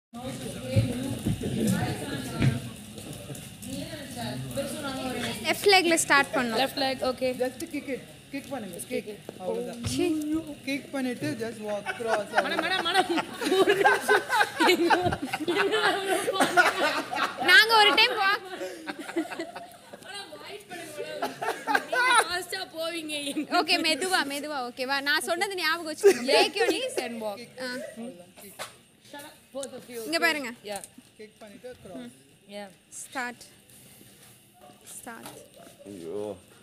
Left லெக்ல start பண்ணோம் left leg okay just kick it kick பண்ணுங்க கிக் அவ்வளவுதான் கிக் பண்ணிட்டு just walk cross madam madam madam நாங்க ஒரு டைம் வாக் ஃபாஸ்டா போவீங்க ஓகே மெதுவா மெதுவா ஓகேவா நான் சொன்னது ஞாபகம் வச்சுக்கோங்க break your knees and walk both of you இங்க பாருங்க yeah கிக் பண்ணிட்டு கிராஸ் yeah ஸ்டார்ட் ஸ்டார்ட் ஐயோ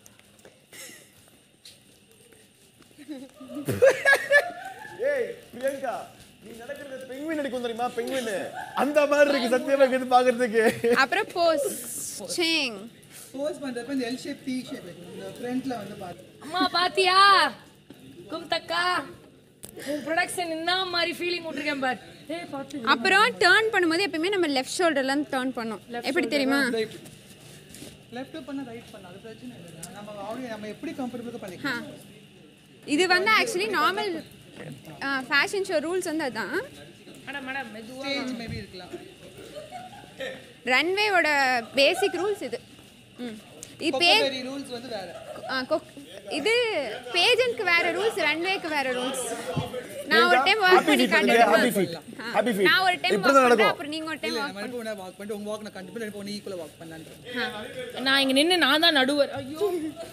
ஏய் பிரியங்கா நீ நடக்கிறது பெங்குவின் அடிக்கும் தெரியுமா பெங்குவின் அந்த மாதிரி இருக்கு சத்தியமா இருக்குது பாக்குறதுக்கு அப்புறம் போஸ் சேங் போஸ் பண்றப்ப இந்த எல் ஷேப் டி ஷேப் இந்த ஃப்ரண்ட்ல வந்து பாத்து அம்மா பாத்தியா கும்தக்கா உன் ப்ரொடக்ஷன் என்ன மாதிரி ஃபீலிங் விட்டுருக்கேன் பார் ஏய் பாத்து அப்புறம் டேர்ன் பண்ணும்போது எப்பயுமே நம்ம லெஃப்ட் ஷோல்டர்ல இருந்து டேர்ன் பண்ணோம் எப்படி தெரியுமா லெஃப்ட் பண்ண ரைட் பண்ண அது பிரச்சனை இல்லை நம்ம ஆடியோ நம்ம எப்படி கம்ஃபர்டபுளா ஆ. பண்ணிக்கலாம் இது வந்து actually normal fashion show rules வந்து அதான் மேடம் மேடம் மெதுவா ஸ்டேஜ் மேபி இருக்கலாம் ரன்வேவோட பேசிக் ரூல்ஸ் இது ம் இது பே கொக்கோபெரி ரூல்ஸ் வந்து வேற ஆ, கொக்- இது பேஜன்ட்க்கு வேற ரூல்ஸ் ரன்வேக்கு வேற ரூல்ஸ் நான் ஒரு டைம் வாக் பண்ணி காட்டுறேன் ஹாப்பி ஃபீட் ஹாப்பி ஃபீட் நான் ஒரு டைம் இப்படி வாக் தான் பண்றேன் நடக்கும் அப்புறம் நீங்க ஒரு டைம் இல்ல வாக் நம்ம இப்போ வாக் பண்ணிட்டு உங்க வாக் நான் கண்டிப்பா இப்போ நீ ஈக்குவலா வாக் பண்ணலான்னு நான் இங்க நின்னு நான் தான் நடுவர் ஐயோ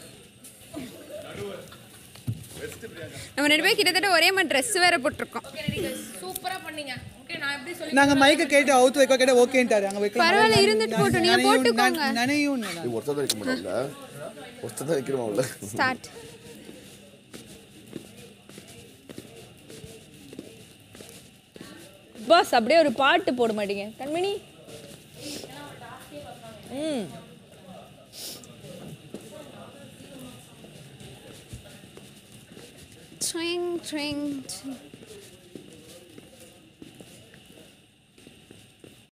நம்ம ரெண்டு பேரும் கிட்டத்தட்ட ஒரே மாதிரி ட்ரெஸ் வேற போட்டிருக்கோம் சூப்பரா பண்ணீங்க ஓகே நான் எப்படி சொல்லி நாங்க மைக்க கேட்டு அவுத்து வைக்க கேட்ட ஓகேன்ட்டாரு அங்க வைக்கலாம் பரவாயில்ல, இருந்துட்டு போட்டும். நீங்க போட்டுக்கோங்க. நனையும் நீ ஒருத்தர் தான் வைக்க மாட்டோம்ல ஒருத்தர் தான் வைக்கிறோம் உள்ள ஸ்டார்ட் பாஸ் அப்படியே ஒரு பாட்டு போட மாட்டீங்க கண்மணி ம் ட்ரிங் ட்ரிங்